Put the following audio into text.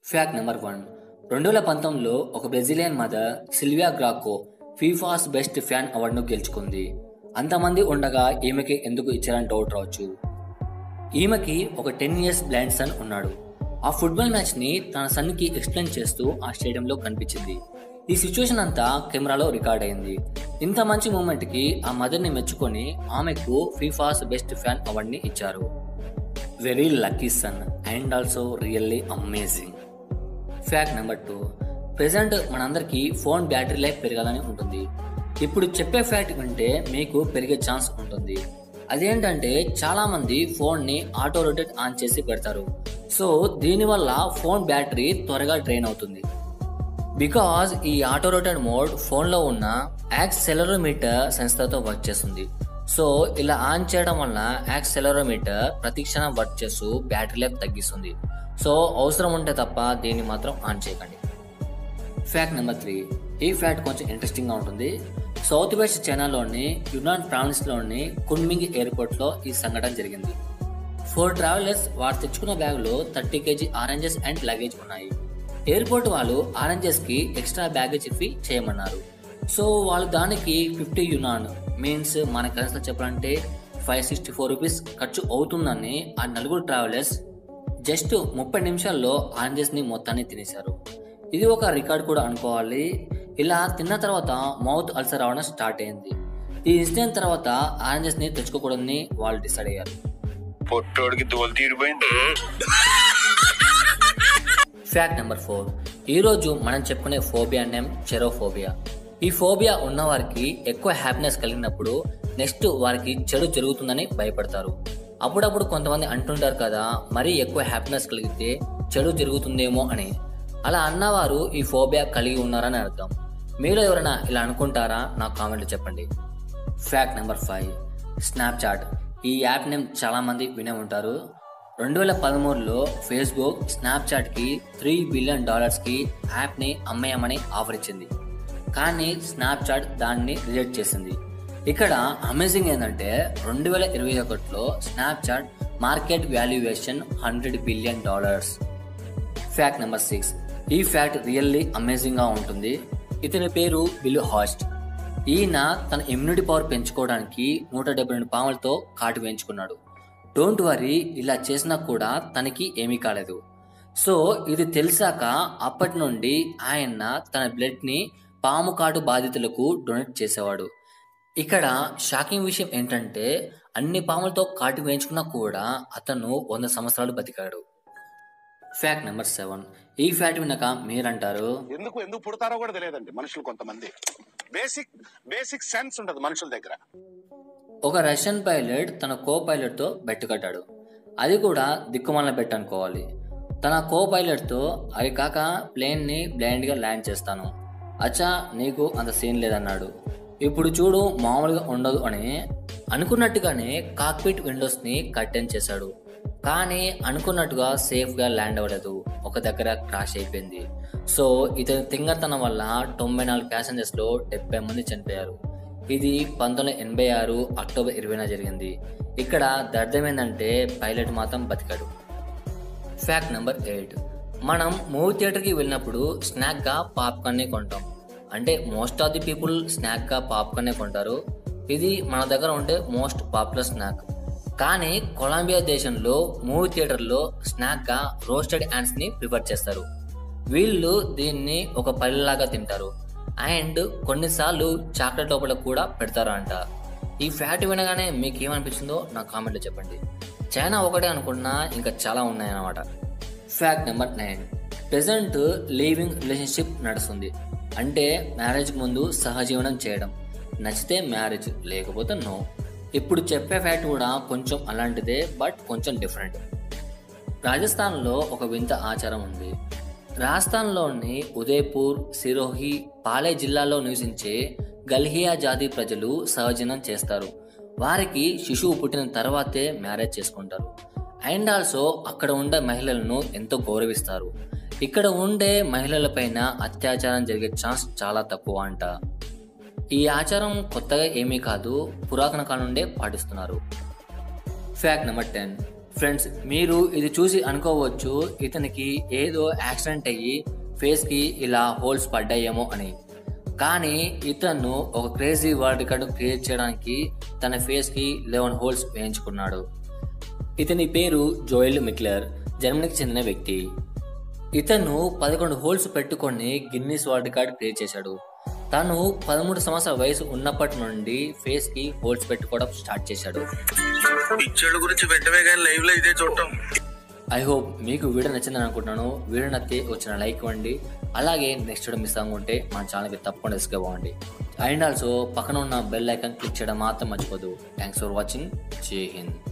fact number one రెండు వేల పంతొమ్మిదిలో ఒక Brazilian mother Silvia Grecco FIFA's best fan అవార్డును గెలుచుకుంది అంతమంది ఉండగా ఈమెకి ఎందుకు ఇచ్చారని డౌట్ రావచ్చు ఈమెకి ఒక టెన్ ఇయర్స్ బ్లైండ్ సన్ ఉన్నాడు ఆ ఫుట్బాల్ మ్యాచ్ ని తన సన్ కి ఎక్స్ప్లెయిన్ చేస్తూ ఆ స్టేడియంలో కనిపించింది ఈ సిచ్యువేషన్ అంతా కెమెరాలో రికార్డ్ అయింది ఇంత మంచి మూమెంట్ కి ఆ మదర్ ని మెచ్చుకొని ఆమెకు ఫీఫాస్ బెస్ట్ ఫ్యాన్ అవార్డ్ ని ఇచ్చారు very lucky son and also really amazing fact number two present మనందరికీ ఫోన్ బ్యాటరీ లైఫ్ పెరగాలని ఉంటుంది ఇప్పుడు చెప్పే ఫ్యాక్ట్ వింటే మీకు పెరిగే ఛాన్స్ ఉంటుంది అదేంటంటే చాలా మంది ఫోన్ ని ఆటో రొటేట్ ఆన్ చేసి పెడతారు సో దీనివల్ల ఫోన్ బ్యాటరీ త్వరగా డ్రైన్ అవుతుంది బికాజ్ ఈ ఆటో రొటేట్ మోడ్ ఫోన్లో ఉన్న యాక్సెలరోమీటర్ సెన్సర్తో వర్క్ చేస్తుంది సో ఇలా ఆన్ చేయడం వల్ల యాక్సెలరోమీటర్ ప్రతి క్షణం వర్క్ చేస్తూ బ్యాటరీ లైఫ్ తగ్గిస్తుంది సో అవసరం ఉంటే తప్ప దీన్ని మాత్రం ఆన్ చేయకండి ఫ్యాక్ట్ నెంబర్ త్రీ ఈ ఫ్యాక్ట్ కొంచెం ఇంట్రెస్టింగ్ గా ఉంటుంది సౌత్ వెస్ట్ చైనాలోని యునాన్ ప్రావిన్స్ లోని కున్మింగ్ ఎయిర్పోర్ట్ లో ఈ సంఘటన జరిగింది ఫోర్ ట్రావెలర్స్ వారు తెచ్చుకున్న బ్యాగ్ లో thirty KG oranges and luggage ఉన్నాయి ఎయిర్పోర్ట్ వాళ్ళు ఆరెంజెస్ కి ఎక్స్ట్రా బ్యాగేజ్ ఇఫి చేయమన్నారు సో వాళ్ళు దానికి ఫిఫ్టీ యునాన్ మీన్స్ మన కరెన్సీలో చెప్పాలంటే ఫైవ్ సిక్స్టీ ఫోర్ రూపీస్ ఖర్చు అవుతుందని ఆ నలుగురు ట్రావెలర్స్ జస్ట్ ముప్పై నిమిషాల్లో ఆరెంజెస్ ని మొత్తాన్ని తినేశారు ఇది ఒక రికార్డ్ కూడా అనుకోవాలి ఇలా తిన్న తర్వాత మౌత్ అల్సర్ అవడం స్టార్ట్ అయింది ఈ ఇన్సిడెంట్ తర్వాత ఆరెంజెస్ ని తెచ్చుకోకూడదని వాళ్ళు డిసైడ్ అయ్యారు పొట్టోడికి దోలు తీరిపోయింది ఫ్యాక్ట్ నెంబర్ ఫోర్ ఈ రోజు మనం చెప్పుకునే ఫోబియా నేమ్ చెరోఫోబియా ఈ ఫోబియా ఉన్న వారికి ఎక్కువ హ్యాపీనెస్ కలిగినప్పుడు నెక్స్ట్ వారికి చెడు జరుగుతుందని భయపడతారు అప్పుడప్పుడు కొంతమంది అంటుంటారు కదా మరీ ఎక్కువ హ్యాపీనెస్ కలిగితే చెడు జరుగుతుందేమో అని అలా అన్నవారు ఈ ఫోబియా కలిగి ఉన్నారని అర్థం మీలో ఎవరైనా ఇలా అనుకుంటారా నాకు కామెంట్లో చెప్పండి ఫ్యాక్ట్ నెంబర్ ఫైవ్ స్నాప్చాట్ ఈ యాప్ నేమ్ చాలా మంది వినే ఉంటారు రెండు వేల పదమూడులో ఫేస్బుక్ స్నాప్చాట్కి త్రీ బిలియన్ డాలర్స్కి యాప్ని అమ్మేయమని ఆఫర్ ఇచ్చింది కానీ స్నాప్చాట్ దాన్ని రిజెక్ట్ చేసింది ఇక్కడ అమేజింగ్ ఏంటంటే రెండు వేల ఇరవై ఒకటిలో Snapchat market valuation hundred billion dollars fact number six ఈ ఫ్యాక్ట్ రియల్లీ అమేజింగ్ గా ఉంటుంది ఇతని పేరు బిల్ హాస్ట్ ఈయన తన ఇమ్యూనిటీ పవర్ పెంచుకోవడానికి నూట డెబ్బై రెండు పాములతో కాటు వేయించుకున్నాడు డోంట్ వరీ ఇలా చేసినా కూడా తనకి ఏమీ కాలేదు సో ఇది తెలిసాక అప్పటి నుండి ఆయన తన బ్లడ్ ని పాము కాటు బాధితులకు డొనేట్ చేసేవాడు ఇక్కడ షాకింగ్ విషయం ఏంటంటే అన్ని పాములతో కాటు వేయించుకున్నా కూడా అతను వంద సంవత్సరాలు బతికాడు ఫ్యాక్ట్ నెంబర్ సెవెన్ ఈ ఫ్యాక్ట్ విన్నాక మీరంటారు ఎందుకు ఎందుకు పుడతారో కూడా తెలియదండి మనుషులు కొంతమంది బేసిక్ బేసిక్ సెన్స్ ఉండదు మనుషుల దగ్గర ఒక రష్యన్ పైలట్ తన కో పైలట్తో బెట్టు కట్టాడు అది కూడా దిక్కుమాలిన బెట్ అనుకోవాలి తన కో పైలట్తో అది కాక ప్లేన్ని బ్లైండ్గా ల్యాండ్ చేస్తాను అచ్చా నీకు అంత సీన్ లేదన్నాడు ఇప్పుడు చూడు మామూలుగా ఉండదు అని అనుకున్నట్టుగానే కాక్పిట్ విండోస్ని కట్టెన్ చేశాడు కానీ అనుకున్నట్టుగా సేఫ్గా ల్యాండ్ అవ్వలేదు ఒక దగ్గర క్రాష్ అయిపోయింది సో ఇతని తింగతనం వల్ల తొంభై నాలుగు ప్యాసింజర్స్లో డెబ్బై మంది చనిపోయారు ఇది పంతొమ్మిది వందల ఎనభై ఆరు అక్టోబర్ ఇరవైన జరిగింది ఇక్కడ దర్థం ఏంటంటే పైలట్ మాత్రం బతికాడు ఫ్యాక్ట్ నెంబర్ ఎయిట్ మనం మూవీ థియేటర్కి వెళ్ళినప్పుడు స్నాక్గా పాప్కార్న్ని కొంటాం అంటే మోస్ట్ ఆఫ్ ది పీపుల్ స్నాక్గా పాప్కార్నే కొంటారు ఇది మన దగ్గర ఉండే మోస్ట్ పాపులర్ స్నాక్ కానీ కొలంబియా దేశంలో మూవీ థియేటర్లో స్నాక్గా రోస్టెడ్ ని ప్రిఫర్ చేస్తారు వీళ్ళు దీన్ని ఒక పల్లెలాగా తింటారు అండ్ కొన్నిసార్లు చాక్లెట్ లోపల కూడా పెడతారు అంట ఈ ఫ్యాట్ వినగానే మీకు ఏమనిపించిందో నా కామెంట్లో చెప్పండి చైనా ఒకటే అనుకున్నా ఇంకా చాలా ఉన్నాయన్నమాట fact number nine present living relationship నడుస్తుంది అంటే మ్యారేజ్ ముందు సహజీవనం చేయడం నచ్చితే మ్యారేజ్ లేకపోతే నో ఇప్పుడు చెప్పే ఫ్యాక్ట్ కూడా కొంచెం అలాంటిదే బట్ కొంచెం డిఫరెంట్ రాజస్థాన్లో ఒక వింత ఆచారం ఉంది రాజస్థాన్లోని ఉదయపూర్ సిరోహి పాలే జిల్లాలో నివసించే గల్హియా జాతి ప్రజలు సహజనం చేస్తారు వారికి శిశువు పుట్టిన తర్వాతే మ్యారేజ్ చేసుకుంటారు అండ్ ఆల్సో అక్కడ ఉండే మహిళలను ఎంతో గౌరవిస్తారు ఇక్కడ ఉండే మహిళలపైన అత్యాచారం జరిగే ఛాన్స్ చాలా తక్కువ అంట ఈ ఆచారం కొత్తగా ఏమీ కాదు పురాతన కాలం నుండే పాటిస్తున్నారు ఫ్యాక్ట్ నెంబర్ టెన్ ఫ్రెండ్స్ మీరు ఇది చూసి అనుకోవచ్చు ఇతనికి ఏదో యాక్సిడెంట్ అయ్యి ఫేస్కి ఇలా హోల్స్ పడ్డాయేమో అని కానీ ఇతను ఒక క్రేజీ వరల్డ్ రికార్డు క్రియేట్ చేయడానికి తన ఫేస్కి లెవెన్ హోల్స్ వేయించుకున్నాడు ఇతని పేరు జోయల్ మిక్లర్ జర్మనీకి చెందిన వ్యక్తి ఇతను పదకొండు హోల్స్ పెట్టుకొని గిన్నీస్ వరల్డ్ రికార్డ్ క్రియేట్ చేశాడు తను పదమూడు సంవత్సరాల వయసు ఉన్నప్పటి నుండి ఫేస్ కి హోల్స్ పెట్టుకోవడం స్టార్ట్ చేశాడు పిచ్చోళ్ళ గురించి వెంటనే కానీ లైవ్ లో ఇదే చూడటం ఐ హోప్ మీకు వీడియో నచ్చిందని అనుకుంటున్నాను వీడియో నచ్చితే వచ్చిన లైక్ ఇవ్వండి అలాగే నెక్స్ట్ వీడియో మిస్ అవ్వకుంటే మన ఛానల్కి తప్పకుండా సబ్స్క్రైబ్ అవ్వండి అండ్ ఆల్సో పక్కన ఉన్న బెల్ ఐకాన్ క్లిక్ చేయడం మాత్రం మర్చిపోదు థ్యాంక్స్ ఫర్ వాచింగ్ జై హింద్